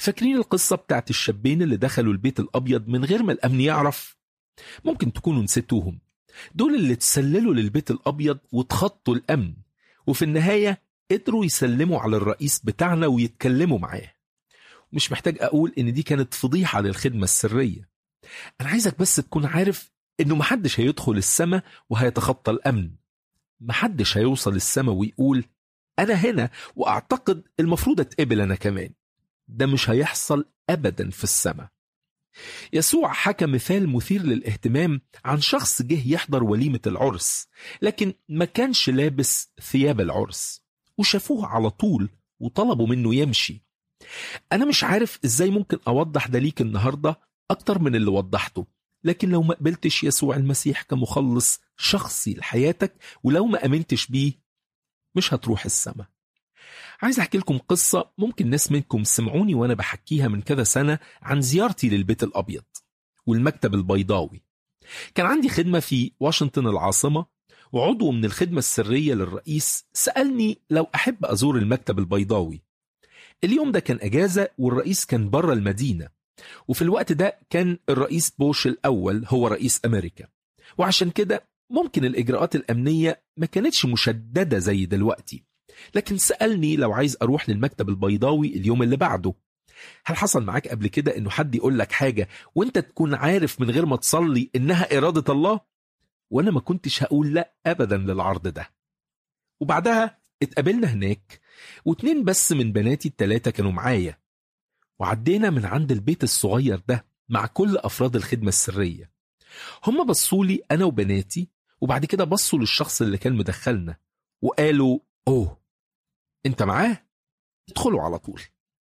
فاكرين القصة بتاعت الشابين اللي دخلوا البيت الأبيض من غير ما الأمن يعرف؟ ممكن تكونوا نسيتوهم دول اللي تسللوا للبيت الأبيض وتخطوا الأمن وفي النهاية قدروا يسلموا على الرئيس بتاعنا ويتكلموا معاه مش محتاج أقول إن دي كانت فضيحة للخدمة السرية أنا عايزك بس تكون عارف إنه محدش هيدخل السماء وهيتخطى الأمن محدش هيوصل السماء ويقول أنا هنا وأعتقد المفروض أتقبل أنا كمان ده مش هيحصل أبدا في السماء يسوع حكى مثال مثير للاهتمام عن شخص جه يحضر وليمة العرس لكن ما كانش لابس ثياب العرس وشافوه على طول وطلبوا منه يمشي أنا مش عارف إزاي ممكن أوضح ده ليك النهاردة أكتر من اللي وضحته لكن لو ما قبلتش يسوع المسيح كمخلص شخصي لحياتك ولو ما أمنتش بيه مش هتروح السماء عايز احكي لكم قصة ممكن ناس منكم سمعوني وانا بحكيها من كذا سنة عن زيارتي للبيت الابيض والمكتب البيضاوي كان عندي خدمة في واشنطن العاصمة وعضو من الخدمة السرية للرئيس سألني لو أحب أزور المكتب البيضاوي اليوم ده كان أجازة والرئيس كان بره المدينة وفي الوقت ده كان الرئيس بوش الأول هو رئيس أمريكا وعشان كده ممكن الإجراءات الأمنية ما كانتش مشددة زي دلوقتي لكن سألني لو عايز أروح للمكتب البيضاوي اليوم اللي بعده هل حصل معاك قبل كده إنه حد يقول لك حاجة وإنت تكون عارف من غير ما تصلي إنها إرادة الله؟ وأنا ما كنتش هقول لا أبدا للعرض ده وبعدها اتقابلنا هناك واتنين بس من بناتي التلاتة كانوا معايا وعدينا من عند البيت الصغير ده مع كل أفراد الخدمة السرية هم بصوا لي أنا وبناتي وبعد كده بصوا للشخص اللي كان مدخلنا وقالوا أوه أنت معاه؟ ادخلوا على طول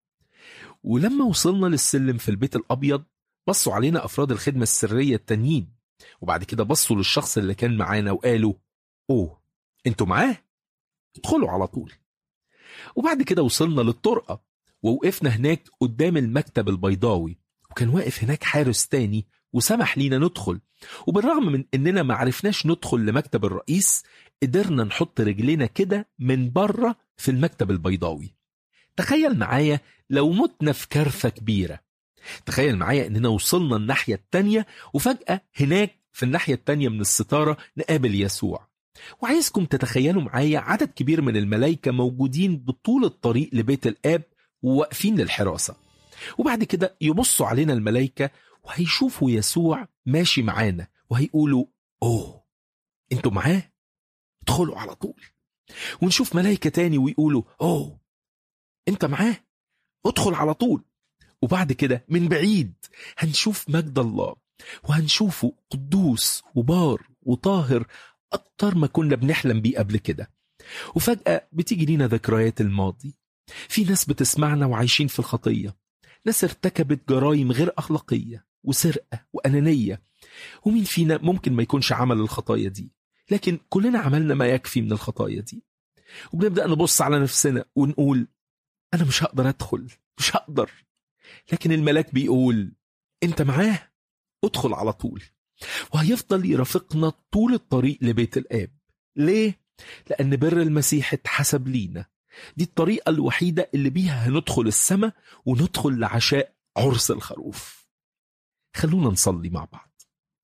ولما وصلنا للسلم في البيت الأبيض بصوا علينا أفراد الخدمة السرية التانيين وبعد كده بصوا للشخص اللي كان معانا وقالوا أوه أنتوا معاه؟ ادخلوا على طول وبعد كده وصلنا للطرقة ووقفنا هناك قدام المكتب البيضاوي وكان واقف هناك حارس تاني وسمح لينا ندخل وبالرغم من اننا ما عرفناش ندخل لمكتب الرئيس قدرنا نحط رجلنا كده من بره في المكتب البيضاوي تخيل معايا لو متنا في كارثة كبيرة تخيل معايا اننا وصلنا الناحية التانية وفجأة هناك في الناحية التانية من الستارة نقابل يسوع وعايزكم تتخيلوا معايا عدد كبير من الملائكة موجودين بطول الطريق لبيت الآب وواقفين للحراسة وبعد كده يبصوا علينا الملائكة وهيشوفوا يسوع ماشي معانا وهيقولوا أوه انتوا معاه ادخلوا على طول ونشوف ملائكة تاني ويقولوا أوه انت معاه ادخل على طول وبعد كده من بعيد هنشوف مجد الله وهنشوفه قدوس وبار وطاهر أكتر ما كنا بنحلم بيه قبل كده وفجأة بتيجي لينا ذكريات الماضي في ناس بتسمعنا وعايشين في الخطية ناس ارتكبت جرائم غير أخلاقية وسرقة وأنانية ومين فينا ممكن ما يكونش عمل الخطايا دي لكن كلنا عملنا ما يكفي من الخطايا دي وبنبدأ نبص على نفسنا ونقول أنا مش هقدر أدخل مش هقدر لكن الملاك بيقول أنت معاه ادخل على طول وهيفضل يرافقنا طول الطريق لبيت الآب ليه؟ لأن بر المسيح اتحسب لينا دي الطريقة الوحيدة اللي بيها هندخل السماء وندخل لعشاء عرس الخروف خلونا نصلي مع بعض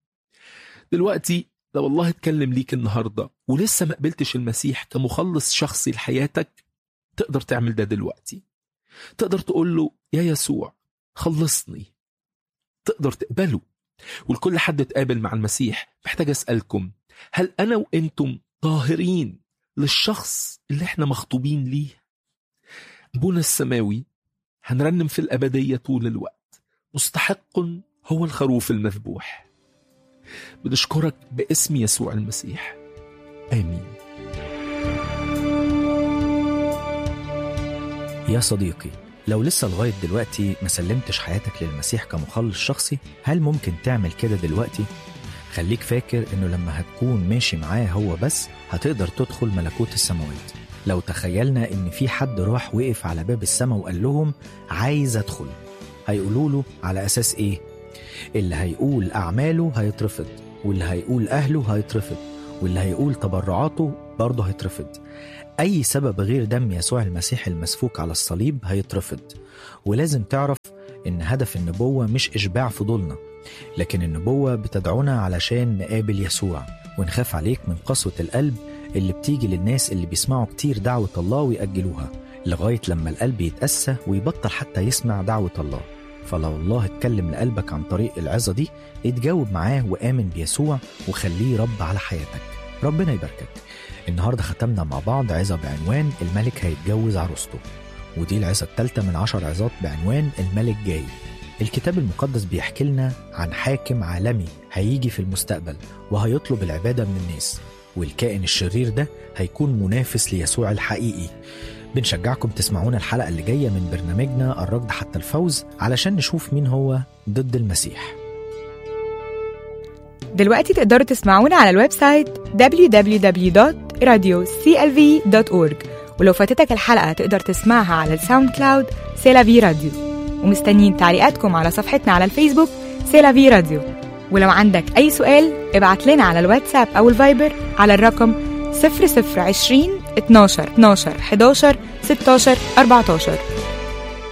دلوقتي لو الله اتكلم ليك النهاردة ولسه ما قبلتش المسيح كمخلص شخصي لحياتك تقدر تعمل ده دلوقتي تقدر تقول له يا يسوع خلصني تقدر تقبله ولكل حد اتقابل مع المسيح محتاج أسألكم هل أنا وإنتم طاهرين للشخص اللي احنا مخطوبين ليه أبونا السماوي هنرنم في الأبدية طول الوقت مستحق هو الخروف المذبوح بنشكرك باسم يسوع المسيح آمين يا صديقي لو لسه لغاية دلوقتي ما سلمتش حياتك للمسيح كمخلص شخصي هل ممكن تعمل كده دلوقتي؟ خليك فاكر انه لما هتكون ماشي معاه هو بس هتقدر تدخل ملكوت السماوات لو تخيلنا ان في حد راح وقف على باب السماء وقال لهم عايز ادخل هيقولوا له على اساس ايه اللي هيقول اعماله هيترفض واللي هيقول اهله هيترفض واللي هيقول تبرعاته برضه هيترفض أي سبب غير دم يسوع المسيح المسفوك على الصليب هيترفض ولازم تعرف إن هدف النبوة مش إشباع فضولنا لكن النبوة بتدعونا علشان نقابل يسوع ونخاف عليك من قسوة القلب اللي بتيجي للناس اللي بيسمعوا كتير دعوة الله ويأجلوها لغاية لما القلب يتأسى ويبطل حتى يسمع دعوة الله فلو الله اتكلم لقلبك عن طريق العظة دي اتجاوب معاه وآمن بيسوع وخليه رب على حياتك ربنا يباركك النهاردة ختمنا مع بعض عظة بعنوان الملك هيتجوز عروسته ودي العظة الثالثة من عشر عظات بعنوان الملك جاي الكتاب المقدس بيحكي لنا عن حاكم عالمي هيجي في المستقبل وهيطلب العبادة من الناس والكائن الشرير ده هيكون منافس ليسوع الحقيقي بنشجعكم تسمعونا الحلقة اللي جاية من برنامجنا الركض حتى الفوز علشان نشوف مين هو ضد المسيح دلوقتي تقدروا تسمعونا على الويب سايت www.radioclv.org ولو فاتتك الحلقة تقدر تسمعها على الساوند كلاود سيلافي راديو ومستنيين تعليقاتكم على صفحتنا على الفيسبوك سيلافي راديو ولو عندك أي سؤال ابعت لنا على الواتساب أو الفايبر على الرقم 0020 12 12 11 16 14